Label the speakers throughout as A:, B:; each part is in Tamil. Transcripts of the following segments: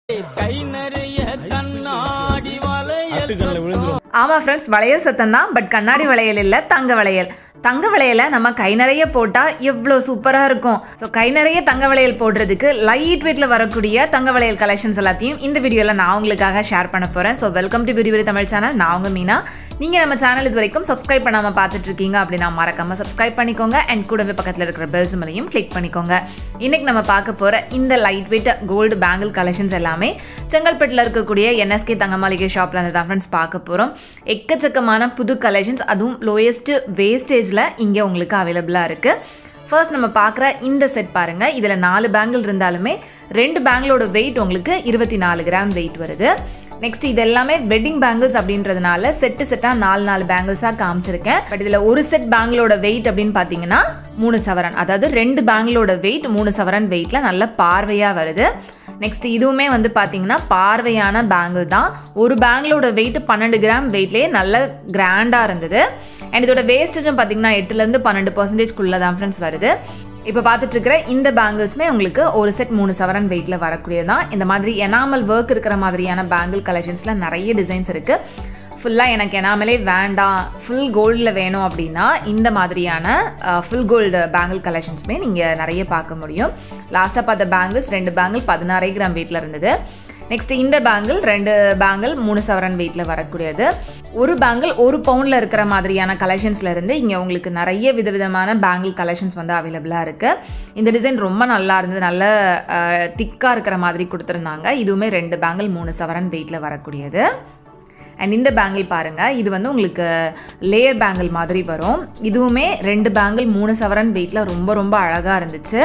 A: கை நிறைய கண்ணாடி வளையல்
B: ஆட்டுக்கல்ல விழுந்துரும்
C: ஆமாம் ஃப்ரெண்ட்ஸ் வளையல் சத்தம் தான் பட் கண்ணாடி வளையல் இல்லை தங்க வளையல் தங்க வளையலை நம்ம கை நிறைய போட்டால் எவ்வளோ சூப்பராக இருக்கும் ஸோ கை நிறைய தங்க வளையல் போடுறதுக்கு லைட் வெயிட்டில் வரக்கூடிய தங்க வளையல் கலெக்ஷன்ஸ் எல்லாத்தையும் இந்த வீடியோவில் நான் உங்களுக்காக ஷேர் பண்ண போகிறேன் ஸோ வெல்கம் டு பிரி தமிழ் சேனல் நான் உங்கள் மீனா நீங்கள் நம்ம சேனல் இது வரைக்கும் சப்ஸ்கிரைப் பண்ணாமல் பார்த்துட்டு இருக்கீங்க அப்படின்னா மறக்காமல் சப்ஸ்கிரைப் பண்ணிக்கோங்க அண்ட் கூடவே பக்கத்தில் இருக்கிற பெல்ஸ் மேலையும் கிளிக் பண்ணிக்கோங்க இன்னைக்கு நம்ம பார்க்க போகிற இந்த light weight gold bangle collections எல்லாமே செங்கல்பட்டில் இருக்கக்கூடிய என்எஸ்கே தங்கமாளிகை ஷாப்பில் இருந்து தான் ஃப்ரெண்ட்ஸ் பார்க்க போகிறோம் எக்கச்சக்கமான புது கலெக்ஷன்ஸ் அதுவும் லோயஸ்ட் வேஸ்டேஜில் இங்கே உங்களுக்கு அவைலபிளாக இருக்குது ஃபர்ஸ்ட் நம்ம பார்க்குற இந்த செட் பாருங்கள் இதில் நாலு பேங்கிள் இருந்தாலுமே ரெண்டு பேங்கிளோட வெயிட் உங்களுக்கு இருபத்தி நாலு கிராம் வெயிட் வருது நெக்ஸ்ட் இது எல்லாமே வெட்டிங் பேங்கிள்ஸ் அப்படின்றதுனால செட்டு செட்டாக நாலு நாலு பேங்கிள்ஸாக காமிச்சிருக்கேன் பட் இதில் ஒரு செட் பேங்கிளோட வெயிட் அப்படின்னு பார்த்தீங்கன்னா மூணு சவரன் அதாவது ரெண்டு பேங்கிளோட வெயிட் மூணு சவரன் வெயிட்டில் நல்ல பார்வையாக வருது நெக்ஸ்ட் இதுவுமே வந்து பார்த்தீங்கன்னா பார்வையான பேங்கிள் தான் ஒரு பேங்கிளோட வெயிட் பன்னெண்டு கிராம் வெயிட்லேயே நல்ல கிராண்டாக இருந்தது அண்ட் இதோட வேஸ்டேஜும் பார்த்தீங்கன்னா எட்டுலேருந்து பன்னெண்டு பர்சன்டேஜ்க்குள்ளே தான் ஃப்ரெண்ட்ஸ் வருது இப்போ பார்த்துட்டு இருக்கிற இந்த பேங்கிள்ஸுமே உங்களுக்கு ஒரு செட் மூணு சவரன் வெயிட்டில் வரக்கூடியது தான் இந்த மாதிரி எனாமல் ஒர்க் இருக்கிற மாதிரியான பேங்கிள் கலெக்ஷன்ஸில் நிறைய டிசைன்ஸ் இருக்குது ஃபுல்லாக எனக்கு எனாமலே வேண்டாம் ஃபுல் கோல்டில் வேணும் அப்படின்னா இந்த மாதிரியான ஃபுல் கோல்டு பேங்கிள் கலெக்ஷன்ஸுமே நீங்கள் நிறைய பார்க்க முடியும் லாஸ்ட்டாக பார்த்த பேங்கிள்ஸ் ரெண்டு பேங்கிள் பதினாறே கிராம் வெயிட்டில் இருந்தது நெக்ஸ்ட் இந்த பேங்கிள் ரெண்டு பேங்கிள் மூணு சவரன் வெயிட்டில் வரக்கூடியது ஒரு பேங்கிள் ஒரு பவுண்டில் இருக்கிற மாதிரியான கலெக்ஷன்ஸில் இருந்து இங்கே உங்களுக்கு நிறைய விதவிதமான பேங்கிள் கலெக்ஷன்ஸ் வந்து அவைலபிளாக இருக்குது இந்த டிசைன் ரொம்ப நல்லா இருந்தது நல்ல திக்காக இருக்கிற மாதிரி கொடுத்துருந்தாங்க இதுவுமே ரெண்டு பேங்கிள் மூணு சவரன் வெயிட்டில் வரக்கூடியது அண்ட் இந்த பேங்கிள் பாருங்கள் இது வந்து உங்களுக்கு லேயர் பேங்கிள் மாதிரி வரும் இதுவுமே ரெண்டு பேங்கிள் மூணு சவரன் வெயிட்டில் ரொம்ப ரொம்ப அழகாக இருந்துச்சு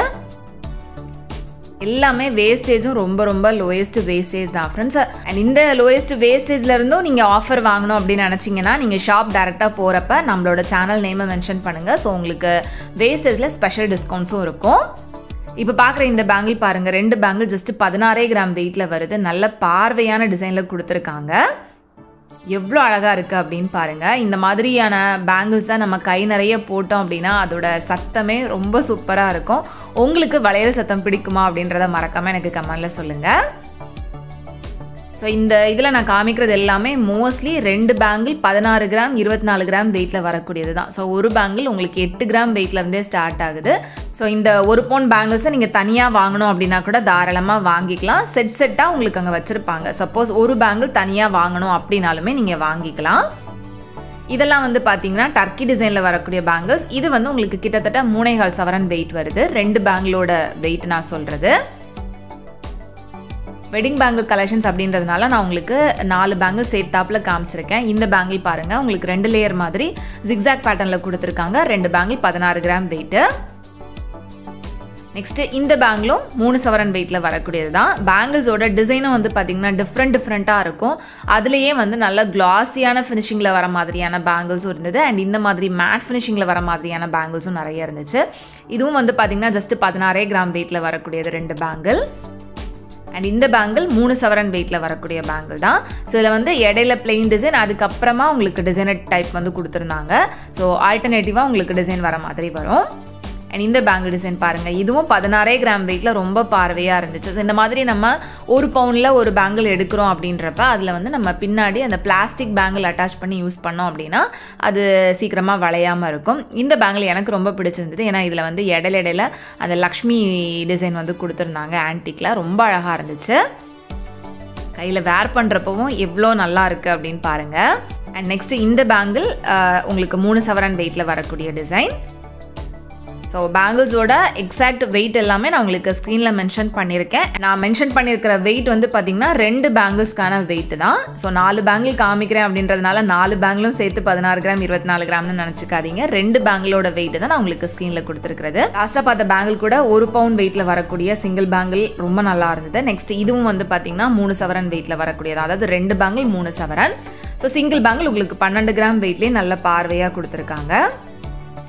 C: எல்லாமே வேஸ்டேஜும் ரொம்ப ரொம்ப லோயஸ்ட் வேஸ்டேஜ் தான் ஃப்ரெண்ட்ஸ் அண்ட் இந்த லோயஸ்ட் வேஸ்டேஜில் இருந்தும் நீங்கள் ஆஃபர் வாங்கணும் அப்படின்னு நினச்சிங்கன்னா நீங்கள் ஷாப் டேரெக்டாக போகிறப்ப நம்மளோட சேனல் நேமை மென்ஷன் பண்ணுங்கள் ஸோ உங்களுக்கு வேஸ்டேஜில் ஸ்பெஷல் டிஸ்கவுண்ட்ஸும் இருக்கும் இப்போ பார்க்குற இந்த பேங்கிள் பாருங்கள் ரெண்டு பேங்கிள் ஜஸ்ட் பதினாறே கிராம் வெயிட்டில் வருது நல்ல பார்வையான டிசைனில் கொடுத்துருக்காங்க எவ்வளோ அழகாக இருக்குது அப்படின்னு பாருங்கள் இந்த மாதிரியான பேங்கிள்ஸை நம்ம கை நிறைய போட்டோம் அப்படின்னா அதோட சத்தமே ரொம்ப சூப்பராக இருக்கும் உங்களுக்கு வளையல் சத்தம் பிடிக்குமா அப்படின்றத மறக்காமல் எனக்கு கமெண்டில் சொல்லுங்கள் ஸோ இந்த இதில் நான் காமிக்கிறது எல்லாமே மோஸ்ட்லி ரெண்டு பேங்கிள் பதினாறு கிராம் இருபத்தி நாலு கிராம் வெயிட்டில் வரக்கூடியது தான் ஸோ ஒரு பேங்கிள் உங்களுக்கு எட்டு கிராம் வெயிட்லேருந்தே ஸ்டார்ட் ஆகுது ஸோ இந்த ஒரு பவுன் பேங்கிள்ஸை நீங்கள் தனியாக வாங்கணும் அப்படின்னா கூட தாராளமாக வாங்கிக்கலாம் செட் செட்டாக உங்களுக்கு அங்கே வச்சுருப்பாங்க சப்போஸ் ஒரு பேங்கிள் தனியாக வாங்கணும் அப்படின்னாலுமே நீங்கள் வாங்கிக்கலாம் இதெல்லாம் வந்து பார்த்தீங்கன்னா டர்க்கி டிசைனில் வரக்கூடிய பேங்கிள்ஸ் இது வந்து உங்களுக்கு கிட்டத்தட்ட மூணேகால் சவரன் வெயிட் வருது ரெண்டு பேங்கிளோட வெயிட் நான் சொல்கிறது வெட்டிங் பேங்கிள் கலெக்ஷன்ஸ் அப்படின்றதுனால நான் உங்களுக்கு நாலு பேங்கிள் சேர்த்தாப்பில் காமிச்சிருக்கேன் இந்த பேங்கிள் பாருங்கள் உங்களுக்கு ரெண்டு லேயர் மாதிரி ஜிக்ஸாக் பேட்டர்னில் கொடுத்துருக்காங்க ரெண்டு பேங்கிள் பதினாறு கிராம் வெயிட்டு நெக்ஸ்ட்டு இந்த பேங்கிளும் மூணு சவரன் வெயிட்டில் வரக்கூடியது தான் பேங்கிள்ஸோட டிசைனும் வந்து பார்த்திங்கன்னா டிஃப்ரெண்ட் டிஃப்ரெண்ட்டாக இருக்கும் அதுலேயே வந்து நல்ல கிளாஸியான ஃபினிஷிங்கில் வர மாதிரியான பேங்கிள்ஸும் இருந்தது அண்ட் இந்த மாதிரி மேட் ஃபினிஷிங்கில் வர மாதிரியான பேங்கிள்ஸும் நிறைய இருந்துச்சு இதுவும் வந்து பார்த்திங்கன்னா ஜஸ்ட் பதினாறே கிராம் வெயிட்டில் வரக்கூடியது ரெண்டு பேங்கிள் அண்ட் இந்த பேங்கிள் மூணு சவரன் வெயிட்டில் வரக்கூடிய பேங்கிள் தான் ஸோ இதில் வந்து இடையில பிளெயின் டிசைன் அதுக்கப்புறமா உங்களுக்கு டிசைனர் டைப் வந்து கொடுத்துருந்தாங்க ஸோ ஆல்டர்னேட்டிவாக உங்களுக்கு டிசைன் வர மாதிரி வரும் அண்ட் இந்த பேங்கிள் டிசைன் பாருங்கள் இதுவும் பதினாறே கிராம் வெயிட்டில் ரொம்ப பார்வையாக இருந்துச்சு ஸோ இந்த மாதிரி நம்ம ஒரு பவுனில் ஒரு பேங்கிள் எடுக்கிறோம் அப்படின்றப்ப அதில் வந்து நம்ம பின்னாடி அந்த பிளாஸ்டிக் பேங்கிள் அட்டாச் பண்ணி யூஸ் பண்ணோம் அப்படின்னா அது சீக்கிரமாக வளையாமல் இருக்கும் இந்த பேங்கிள் எனக்கு ரொம்ப பிடிச்சிருந்தது ஏன்னா இதில் வந்து இடையில இடையில அந்த லக்ஷ்மி டிசைன் வந்து கொடுத்துருந்தாங்க ஆன்டிக்கில் ரொம்ப அழகாக இருந்துச்சு கையில் வேர் பண்ணுறப்பவும் எவ்வளோ நல்லா இருக்குது அப்படின்னு பாருங்கள் அண்ட் நெக்ஸ்ட்டு இந்த பேங்கிள் உங்களுக்கு மூணு சவரன் வெயிட்டில் வரக்கூடிய டிசைன் ஸோ பேங்கிள்ஸோட எக்ஸாக்ட் வெயிட் எல்லாமே நான் உங்களுக்கு ஸ்க்ரீனில் மென்ஷன் பண்ணியிருக்கேன் நான் மென்ஷன் பண்ணியிருக்கிற வெயிட் வந்து பார்த்திங்கன்னா ரெண்டு பேங்கிள்ஸ்க்கான வெயிட் தான் ஸோ நாலு பேங்கிள் காமிக்கிறேன் அப்படின்றதுனால நாலு பேங்கிளும் சேர்த்து பதினாறு கிராம் இருபத்தி நாலு கிராம்னு நினச்சிக்காதீங்க ரெண்டு பேங்கிளோட வெயிட் தான் நான் உங்களுக்கு ஸ்க்ரீனில் கொடுத்துருக்கிறது லாஸ்ட்டாக பார்த்த பேங்கிள் கூட ஒரு பவுண்ட் வெயிட்டில் வரக்கூடிய சிங்கிள் பேங்கிள் ரொம்ப நல்லா இருந்தது நெக்ஸ்ட் இதுவும் வந்து பார்த்திங்கன்னா மூணு சவரன் வெயிட்டில் வரக்கூடியது அதாவது ரெண்டு பேங்கிள் மூணு சவரன் ஸோ சிங்கிள் பேங்கிள் உங்களுக்கு பன்னெண்டு கிராம் வெயிட்லேயே நல்ல பார்வையாக கொடுத்துருக்காங்க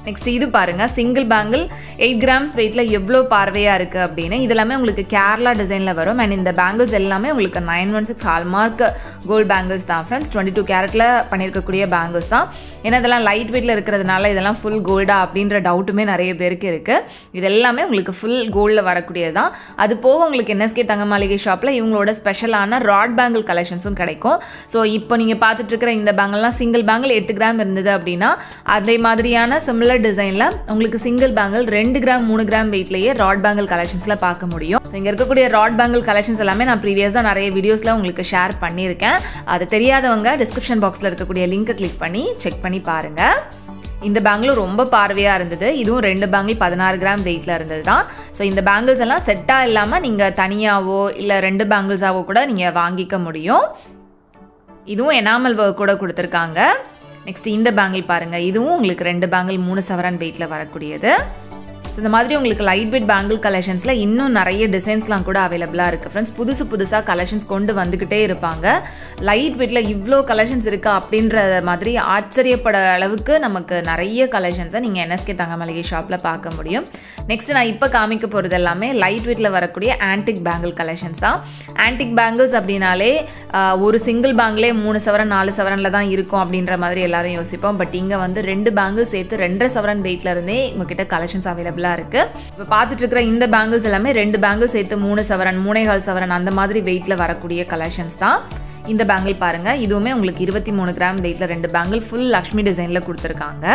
C: நெக்ஸ்ட் இது பாருங்க சிங்கிள் பேங்கிள் எயிட் கிராம்ஸ் வெயிட்டில் எவ்வளோ பார்வையாக இருக்குது அப்படின்னு இது எல்லாமே உங்களுக்கு கேரளா டிசைனில் வரும் அண்ட் இந்த பேங்கிள்ஸ் எல்லாமே உங்களுக்கு nine one six hallmark gold bangles தான் ஃப்ரெண்ட்ஸ் டுவெண்ட்டி டூ கேரட்டில் பண்ணியிருக்கக்கூடிய பேங்கிள்ஸ் தான் ஏன்னா இதெல்லாம் லைட் வெயிட்டில் இருக்கிறதுனால இதெல்லாம் ஃபுல் கோல்டா அப்படின்ற டவுட்டுமே நிறைய பேருக்கு இருக்குது இது எல்லாமே உங்களுக்கு ஃபுல் கோல்டில் வரக்கூடியது தான் அது போக உங்களுக்கு என்எஸ்கே தங்க மாளிகை ஷாப்பில் இவங்களோட ஸ்பெஷலான ராட் பேங்கிள் கலெக்ஷன்ஸும் கிடைக்கும் ஸோ இப்போ நீங்கள் பார்த்துட்டு இருக்கிற இந்த பேங்கிள்லாம் சிங்கிள் பேங்கிள் எட்டு கிராம் இருந்தது அப்படின்னா அதே மாதிரியான சிமிலர் டிசைனில் உங்களுக்கு சிங்கிள் பேங்கிள் ரெண்டு கிராம் மூணு கிராம் வெயிட்லேயே ராட் பேங்கிள் கலெக்ஷன்ஸில் பார்க்க முடியும் ஸோ இங்கே இருக்கக்கூடிய ராட் பேங்கிள் கலெக்ஷன்ஸ் எல்லாமே நான் ப்ரீவியஸாக நிறைய வீடியோஸில் உங்களுக்கு ஷேர் பண்ணியிருக்கேன் அது தெரியாதவங்க டிஸ்கிரிப்ஷன் பாக்ஸில் இருக்கக்கூடிய லிங்கை கிளிக் பண்ணி செக் பண்ணி பாருங்கள் இந்த பேங்கிளும் ரொம்ப பார்வையாக இருந்தது இதுவும் ரெண்டு பேங்கிள் பதினாறு கிராம் வெயிட்டில் இருந்தது தான் ஸோ இந்த பேங்கிள்ஸ் எல்லாம் செட்டாக இல்லாமல் நீங்கள் தனியாவோ இல்லை ரெண்டு பேங்கிள்ஸாவோ கூட நீங்கள் வாங்கிக்க முடியும் இதுவும் எனாமல் ஒர்க் கூட கொடுத்துருக்காங்க நெக்ஸ்ட் இந்த பேங்கிள் பாருங்கள் இதுவும் உங்களுக்கு ரெண்டு பேங்கிள் மூணு சவரன் வெயிட்டில் வரக்கூடியது ஸோ இந்த மாதிரி உங்களுக்கு லைட் வெயிட் பேங்கிள் கலெக்ஷன்ஸில் இன்னும் நிறைய டிசைன்ஸ்லாம் கூட அவைலபிளாக இருக்குது ஃப்ரெண்ட்ஸ் புதுசு புதுசாக கலெக்ஷன்ஸ் கொண்டு வந்துக்கிட்டே இருப்பாங்க லைட் வெயிட்டில் இவ்வளோ கலெக்ஷன்ஸ் இருக்கா அப்படின்ற மாதிரி ஆச்சரியப்பட அளவுக்கு நமக்கு நிறைய கலெக்ஷன்ஸை நீங்கள் என்எஸ்கே தங்க மளிகை ஷாப்பில் பார்க்க முடியும் நெக்ஸ்ட் நான் இப்போ காமிக்க போகிறது எல்லாமே லைட் வெயிட்டில் வரக்கூடிய ஆன்டிக் பேங்கிள் கலெக்ஷன்ஸ் தான் ஆன்டிக் பேங்கிள்ஸ் அப்படின்னாலே ஆஹ், ஒரு சிங்கிள் பேங்கிளே மூணு சவரன் நாலு சவரனில் தான் இருக்கும் அப்படின்ற மாதிரி எல்லாரும் யோசிப்போம் பட் இங்கே வந்து ரெண்டு பேங்கிள் சேர்த்து ரெண்டரை சவரன் வெயிட்ல இருந்தே உங்ககிட்ட கலெக்ஷன்ஸ் அவைலபிளாக இருக்குது இப்போ பார்த்துட்டு இருக்கிற இந்த பேங்கிள்ஸ் எல்லாமே ரெண்டு பேங்கிள் சேர்த்து மூணு சவரன் மூணேகால் சவரன் அந்த மாதிரி வெயிட்டில் வரக்கூடிய கலெக்ஷன்ஸ் தான் இந்த பேங்கிள் பாருங்கள் இதுவுமே உங்களுக்கு இருபத்தி மூணு கிராம் வெயிட்டில் ரெண்டு பேங்கிள் ஃபுல் லக்ஷ்மி டிசைனில் கொடுத்துருக்காங்க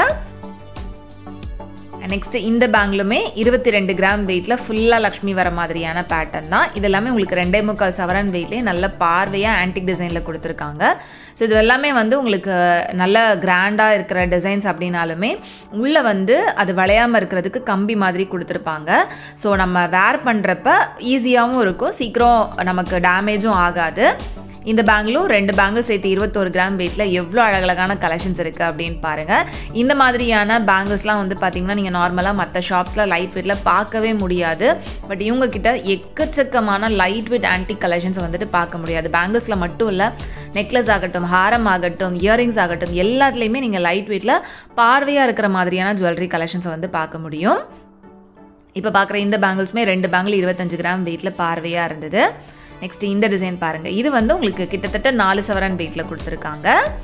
C: நெக்ஸ்ட் இந்த பேங்கிலுமே இருபத்தி ரெண்டு கிராம் வெயிட்டில் ஃபுல்லாக லக்ஷ்மி வர மாதிரியான பேட்டர்ன் தான் இது எல்லாமே உங்களுக்கு ரெண்டே முக்கால் சவரன் வெயிட்லேயே நல்ல பார்வையாக ஆன்டிக் டிசைனில் கொடுத்துருக்காங்க ஸோ இது எல்லாமே வந்து உங்களுக்கு நல்ல கிராண்டாக இருக்கிற டிசைன்ஸ் அப்படின்னாலுமே உள்ளே வந்து அது வளையாமல் இருக்கிறதுக்கு கம்பி மாதிரி கொடுத்துருப்பாங்க ஸோ நம்ம வேர் பண்ணுறப்ப ஈஸியாகவும் இருக்கும் சீக்கிரம் நமக்கு டேமேஜும் ஆகாது இந்த பேங்கிலும் ரெண்டு பேங்கிள் சேர்த்து இருபத்தோரு கிராம் வெயிட்டில் எவ்வளோ அழகழகான கலெக்ஷன்ஸ் இருக்குது அப்படின்னு பாருங்கள் இந்த மாதிரியான பேங்கிள்ஸ்லாம் வந்து பார்த்தீங்கன்னா நீங்கள் நார்மலாக மற்ற ஷாப்ஸில் லைட் வெயிட்டில் பார்க்கவே முடியாது பட் இவங்க கிட்ட எக்கச்சக்கமான லைட் வெயிட் ஆன்டிக் கலெக்ஷன்ஸ் வந்துட்டு பார்க்க முடியாது பேங்கிள்ஸில் மட்டும் இல்லை நெக்லஸ் ஆகட்டும் ஹாரம் ஆகட்டும் இயரிங்ஸ் ஆகட்டும் எல்லாத்துலேயுமே நீங்கள் லைட் வெயிட்டில் பார்வையாக இருக்கிற மாதிரியான ஜுவல்லரி கலெக்ஷன்ஸை வந்து பார்க்க முடியும் இப்போ பார்க்குற இந்த பேங்கிள்ஸுமே ரெண்டு பேங்கிள் இருபத்தஞ்சு கிராம் வெயிட்டில் பார்வையாக இருந்தது நெக்ஸ்ட் இந்த டிசைன் பாருங்கள் இது வந்து உங்களுக்கு கிட்டத்தட்ட நாலு சவரன் வெயிட்டில் கொடுத்துருக்காங்க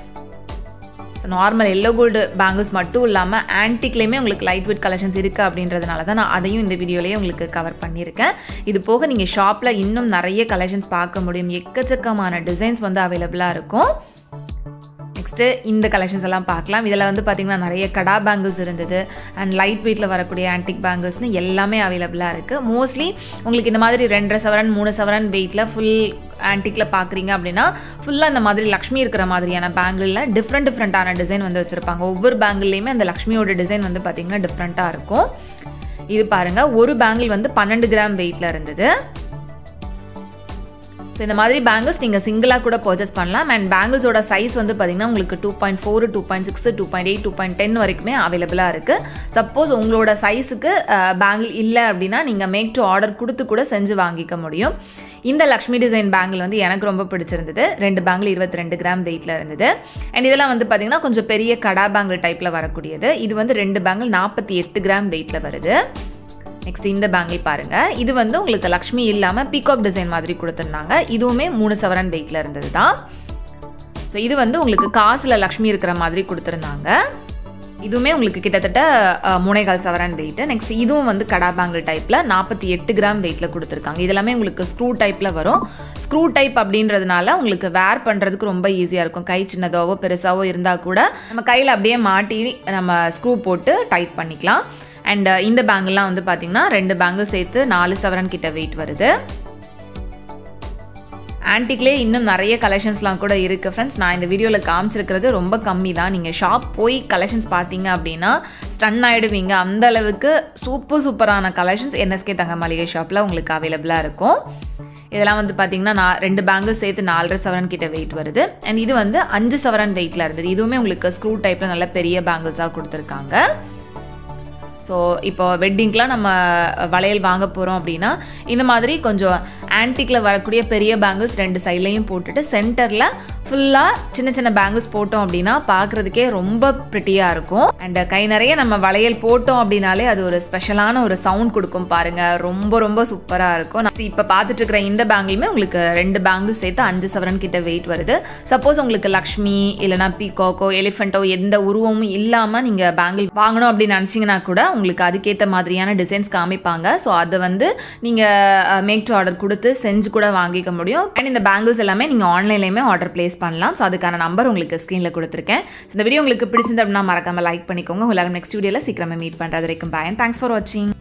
C: so normal yellow gold bangles மட்டும் இல்லாமல் ஆன்டிக்லேயுமே உங்களுக்கு லைட் வெயிட் கலெக்ஷன்ஸ் இருக்குது அப்படின்றதுனால தான் நான் அதையும் இந்த வீடியோலேயே உங்களுக்கு கவர் பண்ணியிருக்கேன் இது போக நீங்கள் ஷாப்பில் இன்னும் நிறைய கலெக்ஷன்ஸ் பார்க்க முடியும் எக்கச்சக்கமான டிசைன்ஸ் வந்து அவைலபிளாக இருக்கும் நெக்ஸ்ட்டு இந்த கலெக்ஷன்ஸ் எல்லாம் பார்க்கலாம் இதில் வந்து பார்த்திங்கன்னா நிறைய கடா பேங்கிள்ஸ் இருந்தது அண்ட் லைட் வெயிட்டில் வரக்கூடிய ஆன்டிக் பேங்கிள்ஸ்னு எல்லாமே அவைலபிளாக இருக்குது மோஸ்ட்லி உங்களுக்கு இந்த மாதிரி ரெண்டரை சவரன் மூணு சவரன் வெயிட்டில் ஃபுல் ஆன்டிக்கில் பார்க்குறீங்க அப்படின்னா ஃபுல்லாக இந்த மாதிரி லக்ஷ்மி இருக்கிற மாதிரியான பேங்கிளில் டிஃப்ரெண்ட் டிஃப்ரெண்ட்டான டிசைன் வந்து வச்சுருப்பாங்க ஒவ்வொரு பேங்கிள்லேயுமே அந்த லக்ஷ்மியோட டிசைன் வந்து பார்த்திங்கன்னா டிஃப்ரெண்ட்டாக இருக்கும் இது பாருங்கள் ஒரு பேங்கிள் வந்து பன்னெண்டு கிராம் வெயிட்டில் இருந்தது ஸோ இந்த மாதிரி பேங்கிள்ஸ் நீங்கள் சிங்கிளாக கூட பர்ச்சேஸ் பண்ணலாம் அண்ட் பேங்கிள்ஸோட சைஸ் வந்து பார்த்தீங்கன்னா உங்களுக்கு two point four two point six two point eight two point ten வரைக்குமே அவைலபிளாக இருக்குது சப்போஸ் உங்களோட சைஸுக்கு பேங்கிள் இல்லை அப்படின்னா நீங்கள் மேக் டு ஆர்டர் கொடுத்து கூட செஞ்சு வாங்கிக்க முடியும் இந்த லக்ஷ்மி டிசைன் பேங்கிள் வந்து எனக்கு ரொம்ப பிடிச்சிருந்தது ரெண்டு பேங்கிள் இருபத்தி ரெண்டு கிராம் வெயிட்டில் இருந்தது அண்ட் இதெல்லாம் வந்து பார்த்தீங்கன்னா கொஞ்சம் பெரிய கடா பேங்கிள் டைப்பில் வரக்கூடியது இது வந்து ரெண்டு பேங்கிள் நாற்பத்தி எட்டு கிராம் வெயிட்டில் வருது நெக்ஸ்ட் இந்த பேங்கிள் பாருங்க இது வந்து உங்களுக்கு லக்ஷ்மி இல்லாமல் பீகாக் டிசைன் மாதிரி கொடுத்துருந்தாங்க இதுவுமே மூணு சவரன் வெயிட்டில் இருந்தது தான் ஸோ இது வந்து உங்களுக்கு காசில் லக்ஷ்மி இருக்கிற மாதிரி கொடுத்துருந்தாங்க இதுவுமே உங்களுக்கு கிட்டத்தட்ட அஹ், மூணேகால் சவரன் வெயிட்டு நெக்ஸ்ட் இதுவும் வந்து கடா பேங்கிள் டைப்பில் நாற்பத்தி எட்டு கிராம் வெயிட்டில் கொடுத்துருக்காங்க இதெல்லாமே உங்களுக்கு ஸ்க்ரூ டைப்பில் வரும் ஸ்க்ரூ டைப் அப்படின்றதுனால உங்களுக்கு வேர் பண்ணுறதுக்கு ரொம்ப ஈஸியாக இருக்கும் கை சின்னதாவோ பெருசாவோ இருந்தால் கூட நம்ம கையில் அப்படியே மாட்டி நம்ம ஸ்க்ரூ போட்டு டைட் பண்ணிக்கலாம் அண்ட் இந்த பேங்கிள்லாம் வந்து பார்த்திங்கன்னா ரெண்டு பேங்கிள் சேர்த்து நாலு சவரன் கிட்ட வெயிட் வருது ஆன்டிக்லேயே இன்னும் நிறைய கலெக்ஷன்ஸ்லாம் கூட இருக்குது ஃப்ரெண்ட்ஸ் நான் இந்த வீடியோவில் காமிச்சிருக்கிறது ரொம்ப கம்மி தான் நீங்கள் ஷாப் போய் கலெக்ஷன்ஸ் பார்த்தீங்க அப்படின்னா ஸ்டன் ஆகிடுவீங்க அந்த அளவுக்கு சூப்பர் சூப்பரான கலெக்ஷன்ஸ் என்எஸ்கே தங்க மளிகை ஷாப்பில் உங்களுக்கு அவைலபிளாக இருக்கும் இதெல்லாம் வந்து பார்த்தீங்கன்னா நான் ரெண்டு பேங்கிள் சேர்த்து நாலரை சவரன் கிட்ட வெயிட் வருது அண்ட் இது வந்து அஞ்சு சவரன் வெயிட்டில் இருந்தது இதுவுமே உங்களுக்கு ஸ்க்ரூ டைப்பில் நல்ல பெரிய பேங்கிள்ஸாக கொடுத்துருக்காங்க ஸோ இப்போ வெட்டிங்க்கெலாம் நம்ம வளையல் வாங்க போகிறோம் அப்படின்னா இந்த மாதிரி கொஞ்சம் ஆன்டிக்கில் வரக்கூடிய பெரிய பேங்கிள்ஸ் ரெண்டு சைட்லையும் போட்டுட்டு சென்டரில் ஃபுல்லாக சின்ன சின்ன பேங்கிள்ஸ் போட்டோம் அப்படின்னா பார்க்குறதுக்கே ரொம்ப ப்ரிட்டியாக இருக்கும் அண்ட் கை நிறைய நம்ம வளையல் போட்டோம் அப்படின்னாலே அது ஒரு ஸ்பெஷலான ஒரு சவுண்ட் கொடுக்கும் பாருங்க ரொம்ப ரொம்ப சூப்பராக இருக்கும் நெக்ஸ்ட் இப்போ பார்த்துட்டு இருக்கிற இந்த பேங்கிளுமே உங்களுக்கு ரெண்டு பேங்கிள் சேர்த்து அஞ்சு சவரன் கிட்ட வெயிட் வருது சப்போஸ் உங்களுக்கு லக்ஷ்மி இல்லைனா பீகாக்கோ எலிஃபெண்ட்டோ எந்த உருவமும் இல்லாமல் நீங்கள் பேங்கிள் வாங்கணும் அப்படின்னு நினச்சிங்கன்னா கூட உங்களுக்கு அதுக்கேற்ற மாதிரியான டிசைன்ஸ் காமிப்பாங்க ஸோ அதை வந்து நீங்கள் மேக் டு ஆர்டர் கொடுத்து செஞ்சு கூட வாங்கிக்க முடியும் அண்ட் இந்த பேங்கிள்ஸ் எல்லாமே நீங்கள் ஆன்லைன்லேயுமே ஆர்டர் ப்ளேஸ் பண்ணலாம் ஸோ அதுக்கான நம்பர் உங்களுக்கு ஸ்க்ரீனில் கொடுத்துருக்கேன் ஸோ இந்த வீடியோ உங்களுக்கு பிடிச்சிருந்து அப்படின்னா மறக்காமல் லைக் பண்ணிக்கோங்க உங்களை நெக்ஸ்ட் வீடியோவில் சீக்கிரமே மீட் பண்ணுறது வரைக்கும் பாய் தேங்க்ஸ் ஃபார் வாட்சிங்